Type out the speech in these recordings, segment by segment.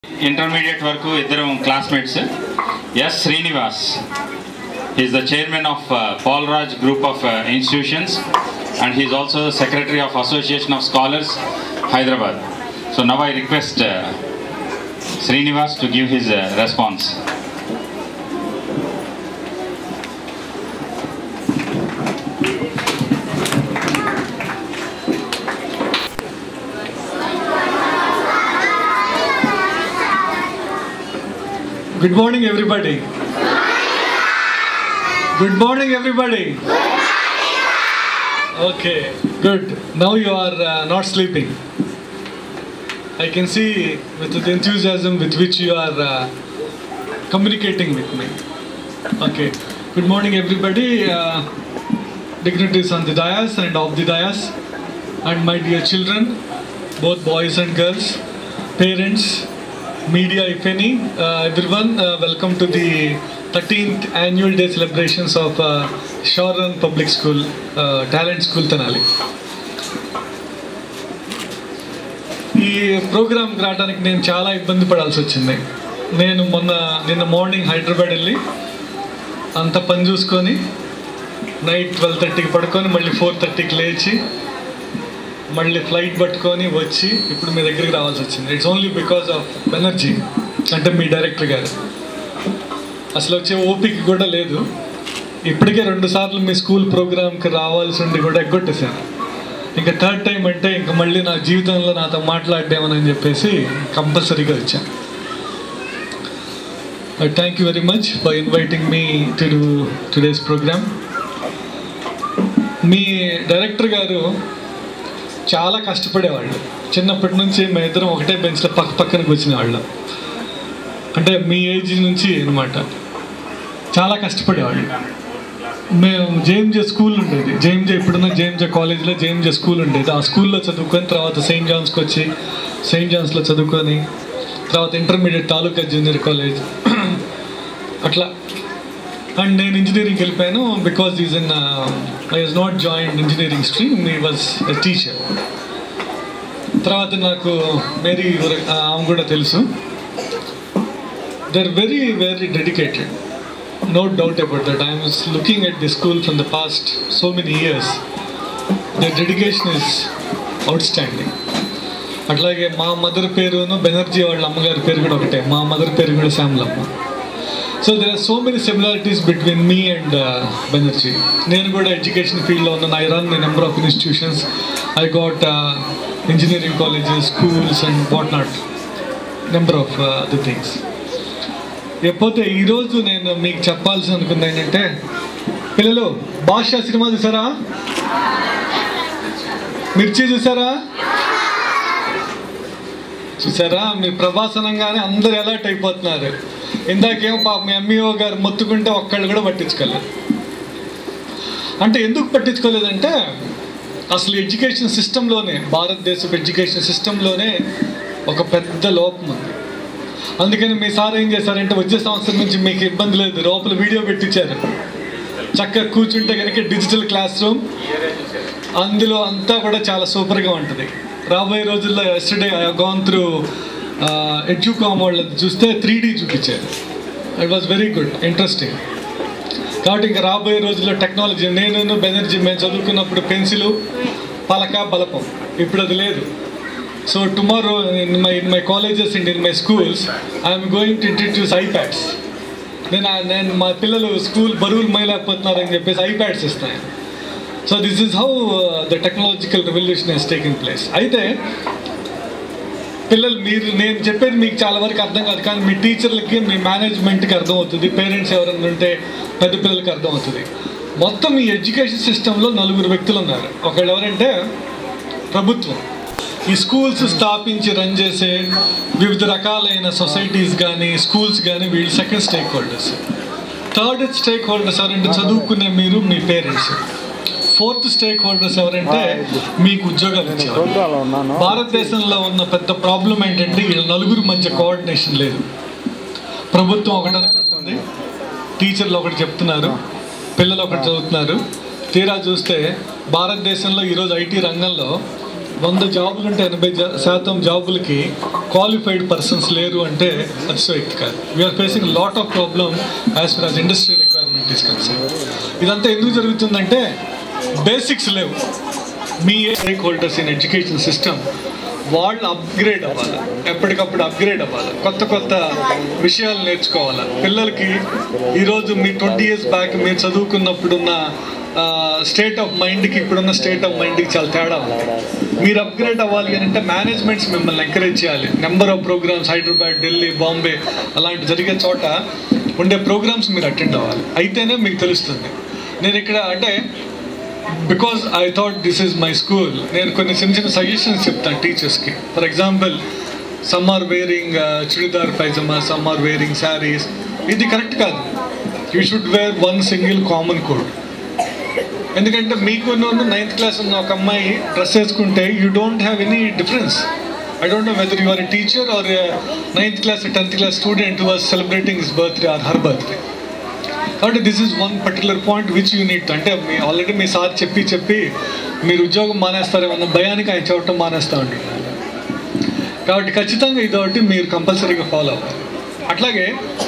Intermediate వరకు ఇద్దరం classmates S Srinivas is the chairman of Paul Raj group of institutions and he's also secretary of association of scholars Hyderabad so now I request Srinivas to give his response Good morning, everybody. Good morning, everybody. Okay, good. Now you are uh, not sleeping. I can see with the enthusiasm with which you are uh, communicating with me. Okay, good morning, everybody. Uh, dignitaries on the dais and off the dais, and my dear children, both boys and girls, parents, media if any, uh, everyone, uh, welcome to the 13th annual day celebrations of uh, Shoran Public School, uh, Talent School Tanali. ఈ ప్రోగ్రామ్కి రావడానికి నేను చాలా ఇబ్బంది పడాల్సి వచ్చింది నేను మొన్న నిన్న మార్నింగ్ హైదరాబాద్ వెళ్ళి అంత పని చూసుకొని నైట్ ట్వెల్వ్ థర్టీకి పడుకొని మళ్ళీ ఫోర్ థర్టీకి లేచి మళ్ళీ ఫ్లైట్ పట్టుకొని వచ్చి ఇప్పుడు మీ దగ్గరికి రావాల్సి వచ్చింది it's only because of energy అంటే మీ డైరెక్టర్ గారు అసలు వచ్చే ఓపిక కూడా లేదు ఇప్పటికే రెండు సార్లు మీ స్కూల్ ప్రోగ్రామ్కి రావాల్సి ఉండి కూడా ఎగ్గొట్టేశాను ఇంకా థర్డ్ టైం అంటే ఇంకా మళ్ళీ నా జీవితంలో నాతో మాట్లాడేమని చెప్పేసి కంపల్సరీగా వచ్చాను thank you very much for inviting me to do today's program మీ డైరెక్టర్ గారు చాలా కష్టపడేవాళ్ళు చిన్నప్పటి నుంచి మేము ఇద్దరం ఒకటే బెంచ్లో పక్క పక్కన కూర్చునే వాళ్ళం అంటే మీ ఏజ్ నుంచి అనమాట చాలా కష్టపడేవాళ్ళు మేము జేఎంజే స్కూల్ ఉండేది జేఎంజే ఇప్పుడున్న జేఎంజే కాలేజ్లో జేఎంజే స్కూల్ ఉండేది ఆ స్కూల్లో చదువుకొని తర్వాత సెయింట్ జాన్స్కి వచ్చి సెయింట్ జాన్స్లో చదువుకొని తర్వాత ఇంటర్మీడియట్ తాలూకా జూనియర్ కాలేజ్ అట్లా అండ్ నేను ఇంజనీరింగ్కి వెళ్ళిపోయాను because is in I was not join engineering stream మీ వాజ్ టీచర్ తర్వాత నాకు మేరీ ఆమె కూడా తెలుసు they are very very dedicated no doubt about that I was looking at the school from the past so many years the dedication is outstanding అట్లాగే మా mother పేరును బెనర్జీ వాళ్ళ అమ్మగారి పేరు కూడా ఒకటే మా మదర్ పేరు కూడా Shyamalamma so there are so many similarities between me and Banerjee నేను కూడా ఎడ్యుకేషన్ ఫీల్డ్లో ఉన్నాను I run number of institutions I got engineering colleges schools and what not number of the things లేకపోతే ఈరోజు నేను మీకు చెప్పాల్సి అనుకుంది ఏంటంటే పిల్లలు భాష సినిమా చూసారా మిర్చి చూసారా చూసారా మీ ప్రభాసనంగానే అందరు అలర్ట్ అయిపోతున్నారు ఇందాకేమో పాప మీ ఎంఈఓ గారు మొత్తుకుంటే ఒక్కళ్ళు కూడా పట్టించుకోలేదు అంటే ఎందుకు పట్టించుకోలేదంటే అసలు ఎడ్యుకేషన్ సిస్టంలోనే భారతదేశపు ఎడ్యుకేషన్ సిస్టంలోనే ఒక పెద్ద లోపం ఉంది అందుకని మీ సార్ ఏం చేశారంటే వచ్చే సంవత్సరం నుంచి మీకు ఇబ్బంది లేదు లోపల వీడియో పెట్టించారు చక్కగా కూర్చుంటే కనుక డిజిటల్ క్లాస్ రూమ్ అందులో అంతా కూడా చాలా సూపర్గా ఉంటుంది రాబోయే రోజుల్లో yesterday I gone through Educomp వాళ్ళది చూస్తే త్రీ డీ చూపించారు it was very good interesting కాబట్టి ఇంకా రాబోయే రోజుల్లో టెక్నాలజీ నేను బెనర్జీ మేము చదువుకున్నప్పుడు పెన్సిల్ పలక బలపం ఇప్పుడు అది లేదు so tomorrow in my in my colleges and in my schools I'm going to introduce iPads నేను నేను మా పిల్లలు స్కూల్ బరువులు మైలేకపోతున్నారని చెప్పేసి ఐప్యాడ్స్ ఇస్తాను so this is how the technological revolution he's taking place అయితే పిల్లలు మీరు నేను చెప్పేది మీకు చాలా వరకు అర్థం కాదు కానీ మీ టీచర్లకి మీ మేనేజ్మెంట్కి అర్థమవుతుంది పేరెంట్స్ ఎవరైనా ఉంటే పెద్ద పిల్లలకి అర్థమవుతుంది మొత్తం ఈ ఎడ్యుకేషన్ సిస్టంలో నలుగురు వ్యక్తులు ఉన్నారు ఒకళ్ళు ఎవరంటే ప్రభుత్వం ఈ స్కూల్స్ స్థాపించి రన్ చేసే వివిధ రకాలైన సొసైటీస్ కానీ స్కూల్స్ కానీ వీళ్ళు second stakeholders third stakeholders ఎవరంటే చదువుకునే మీరు మీ పేరెంట్స్ ఫోర్త్ స్టేక్ హోల్డర్స్ ఎవరంటే మీకు ఉద్యోగాలు ఇచ్చేవారు భారతదేశంలో ఉన్న పెద్ద ప్రాబ్లం ఏంటంటే వీళ్ళ నలుగురు మధ్య కోఆర్డినేషన్ లేదు ప్రభుత్వం ఒకటి అనుకుంటుంది టీచర్లు ఒకటి చెప్తున్నారు పిల్లలు ఒకటి చదువుతున్నారు తీరా చూస్తే భారతదేశంలో ఈరోజు ఐటీ రంగంలో వంద జాబులు అంటే ఎనభై జా- శాతం జాబులకి క్వాలిఫైడ్ పర్సన్స్ లేరు అంటే అది సో ఎక్తి కాదు we are facing lot of problem as far as industry requirement is concern ఇదంతా ఎందుకు జరుగుతుందంటే బేసిక్స్ లేవు మీ stakeholders in education system వాళ్ళు అప్గ్రేడ్ అవ్వాలి ఎప్పటికప్పుడు అప్గ్రేడ్ అవ్వాలి కొత్త కొత్త విషయాలు నేర్చుకోవాలి పిల్లలకి ఈరోజు మీ ట్వంటీ ఇయర్స్ బ్యాక్ మీరు చదువుకున్నప్పుడున్న స్టేట్ ఆఫ్ మైండ్కి ఇప్పుడున్న స్టేట్ ఆఫ్ మైండ్కి చాలా తేడా ఉంది మీరు అప్గ్రేడ్ అవ్వాలి అని అంటే మేనేజ్మెంట్స్ మిమ్మల్ని ఎంకరేజ్ చేయాలి number of programs Hyderabad Delhi Bombay అలాంటి జరిగే చోట ఉండే ప్రోగ్రామ్స్ మీరు అటెండ్ అవ్వాలి అయితేనే మీకు తెలుస్తుంది నేను ఇక్కడ అంటే because I thought this is my school నేను కొన్ని చిన్న చిన్న సజెషన్స్ చెప్తాను టీచర్స్కి for example some are wearing churidar pyjama some are wearing saris ఇది కరెక్ట్ కాదు you should wear one single common code ఎందుకంటే మీకు నైన్త్ క్లాస్ ఉన్న ఒక అమ్మాయి డ్రెస్ వేసుకుంటే you don't have any difference I don't know whether your teacher or ninth class tenth class student was celebrating his birthday or her birthday కాబట్టి this is one particular point which unit అంటే మీ already మీ sir చెప్పి చెప్పి మీరు ఉద్యోగం మానేస్తారేమన్న భయానికి ఆయన చెప్పడం మానేస్తూ ఉంటున్నారు కాబట్టి ఖచ్చితంగా ఇదొకటి మీరు కంపల్సరీగా ఫాలో అవ్వాలి అట్లాగే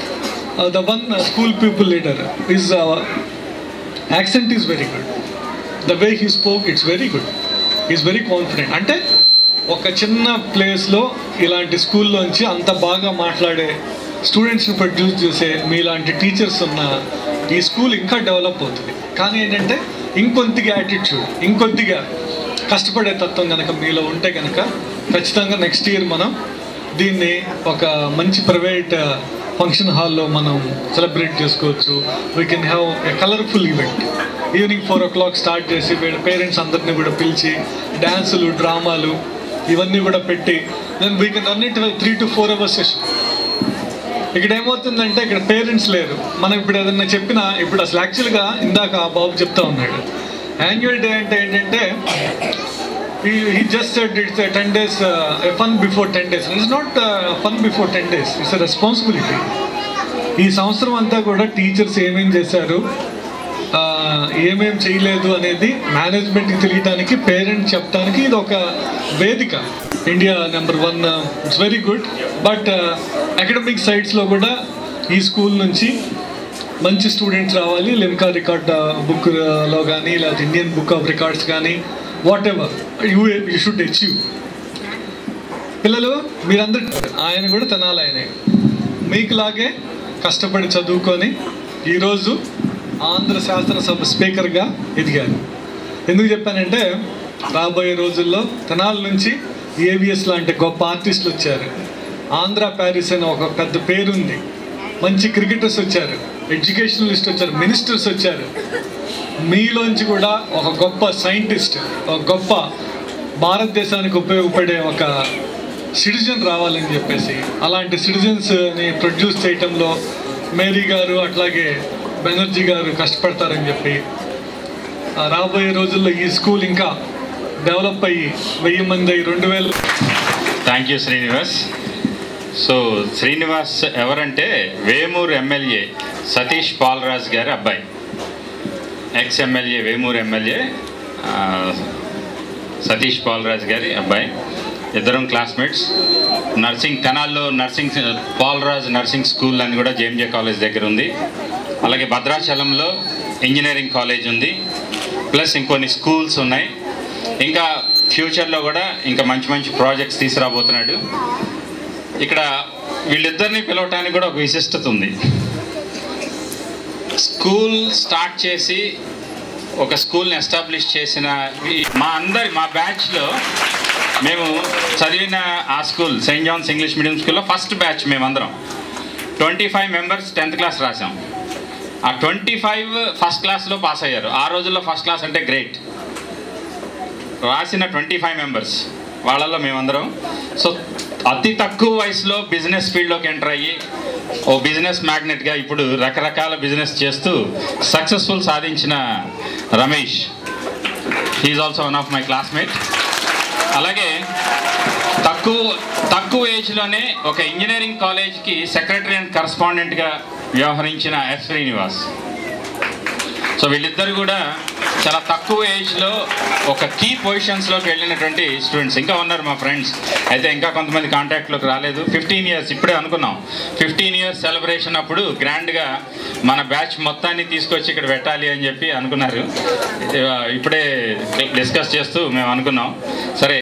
the one school people leader is accent is very good the way he spoke it's very good is very confident అంటే ఒక చిన్న ప్లేస్లో ఇలాంటి స్కూల్లోంచి అంత బాగా మాట్లాడే స్టూడెంట్స్ని ప్రొడ్యూస్ చేసే మీలాంటి టీచర్స్ ఉన్న ఈ స్కూల్ ఇంకా డెవలప్ అవుతుంది కానీ ఏంటంటే ఇంకొద్దిగా యాటిట్యూడ్ ఇంకొద్దిగా కష్టపడే తత్వం కనుక మీలో ఉంటే కనుక ఖచ్చితంగా నెక్స్ట్ ఇయర్ మనం దీన్ని ఒక మంచి ప్రైవేట్ ఫంక్షన్ హాల్లో మనం సెలబ్రేట్ చేసుకోవచ్చు we can have a colourful event evening four o'clock start చేసి వీళ్ళ పేరెంట్స్ అందరినీ కూడా పిలిచి డ్యాన్సులు డ్రామాలు ఇవన్నీ కూడా పెట్టి then we can run it three to four hours session ఇక్కడ ఏమవుతుందంటే ఇక్కడ పేరెంట్స్ లేరు మనం ఇప్పుడు ఏదన్నా చెప్పినా ఇప్పుడు అసలు యాక్చువల్గా ఇందాక ఆ బాబు చెప్తా ఉన్నాడు యాన్యువల్ డే అంటే ఏంటంటే he just said it's a 10 days uh, a fun before 10 days it's not uh, fun before 10 days it's a responsibility ఈ సంవత్సరం అంతా కూడా టీచర్స్ ఏమేం చేశారు ఆ, ఏమేం చేయలేదు అనేది మేనేజ్మెంట్కి తెలియడానికి పేరెంట్ చెప్పడానికి ఇది ఒక వేదిక India number one it's very good but academic సైడ్స్లో కూడా ఈ స్కూల్ నుంచి మంచి స్టూడెంట్స్ రావాలి లిమ్కా రికార్డ్ బుక్లో కానీ లేకపోతే ఇండియన్ బుక్ ఆఫ్ రికార్డ్స్ కానీ whatever you you should achieve పిల్లలు మీరందరూ ఆయన కూడా తినాలి ఆయనే మీకులాగే కష్టపడి చదువుకొని ఈరోజు ఆంధ్ర శాసనసభ స్పీకర్గా ఎదిగారు ఎందుకు చెప్పానంటే రాబోయే రోజుల్లో తెనాల నుంచి ఏవిఎస్ లాంటి గొప్ప ఆర్టిస్టులు వచ్చారు ఆంధ్ర ప్యారిస్ అనే ఒక పెద్ద పేరుంది మంచి క్రికెటర్స్ వచ్చారు ఎడ్యుకేషనలిస్ట్ వచ్చారు మినిస్టర్స్ వచ్చారు మీలోంచి కూడా ఒక గొప్ప సైంటిస్ట్ ఒక గొప్ప భారతదేశానికి ఉపయోగపడే ఒక సిటిజన్ రావాలని చెప్పేసి అలాంటి సిటిజన్స్ని ప్రొడ్యూస్ చేయటంలో మేరీ గారు అట్లాగే బెనర్జీ గారు కష్టపడతారని చెప్పి ఆ రాబోయే రోజుల్లో ఈ స్కూల్ ఇంకా డెవలప్ అయ్యి వెయ్యి మంది అయ్యి రెండు వేలు thank you Srinivas so Srinivas ఎవరంటే వేమూరు ఎమ్మెల్యే సతీష్ పాల్రాజ్ గారి అబ్బాయి ఎక్స్ ఎమ్మెల్యే వేమూరు ఎమ్మెల్యే ఆ, సతీష్ పాల్రాజ్ గారి అబ్బాయి ఇద్దరం క్లాస్మేట్స్ నర్సింగ్ తెనాల్లో నర్సింగ్ పాల్రాజ్ నర్సింగ్ స్కూల్ అని కూడా జేఎంజే కాలేజ్ దగ్గర ఉంది అలాగే భద్రాచలంలో ఇంజనీరింగ్ కాలేజ్ ఉంది ప్లస్ ఇంకొన్ని స్కూల్స్ ఉన్నాయి ఇంకా ఫ్యూచర్లో కూడా ఇంకా మంచి మంచి ప్రాజెక్ట్స్ తీసుకురాబోతున్నాడు ఇక్కడ వీళ్ళిద్దరిని పిలవటానికి కూడా ఒక విశిష్టత ఉంది స్కూల్ స్టార్ట్ చేసి ఒక స్కూల్ని ఎస్టాబ్లిష్ చేసిన ఈ- మా అందరి మా బ్యాచ్లో మేము చదివిన ఆ school saint John's English medium స్కూల్లో ఫస్ట్ బ్యాచ్ మేమందరం twenty five members tenth class రాసాం ఆ ట్వంటీ ఫైవ్ ఫస్ట్ క్లాస్లో పాస్ అయ్యారు ఆ రోజుల్లో ఫస్ట్ క్లాస్ అంటే గ్రేట్ రాసిన ట్వంటీ ఫైవ్ మెంబర్స్ వాళ్ళల్లో మేమందరం సో అతి తక్కువ వయసులో బిజినెస్ ఫీల్డ్లోకి ఎంటర్ అయ్యి ఓ బిజినెస్ మ్యాగ్నెట్గా ఇప్పుడు రకరకాల బిజినెస్ చేస్తూ సక్సెస్ఫుల్ సాధించిన Ramesh he's also one of my classmate అలాగే తక్కువ తక్కువ ఏజ్లోనే ఒక ఇంజనీరింగ్ కాలేజ్కి సెక్రటరీ అండ్ కరస్పాండెంట్గా వ్యవహరించిన ఎస్ శ్రీనివాస్ సో వీళ్ళిద్దరు కూడా చాలా తక్కువ ఏజ్లో ఒక కీ పొజిషన్స్లోకి వెళ్ళినటువంటి స్టూడెంట్స్ ఇంకా ఉన్నారు మా ఫ్రెండ్స్ అయితే ఇంకా కొంతమంది కాంటాక్ట్లోకి రాలేదు ఫిఫ్టీన్ ఇయర్స్ ఇప్పుడే అనుకున్నాం ఫిఫ్టీన్ ఇయర్స్ సెలబ్రేషన్ అప్పుడు గ్రాండ్గా మన బ్యాచ్ మొత్తాన్ని తీసుకొచ్చి ఇక్కడ పెట్టాలి అని చెప్పి అనుకున్నారు ఇప్పుడే డిస్కస్ చేస్తూ మేము అనుకున్నాం సరే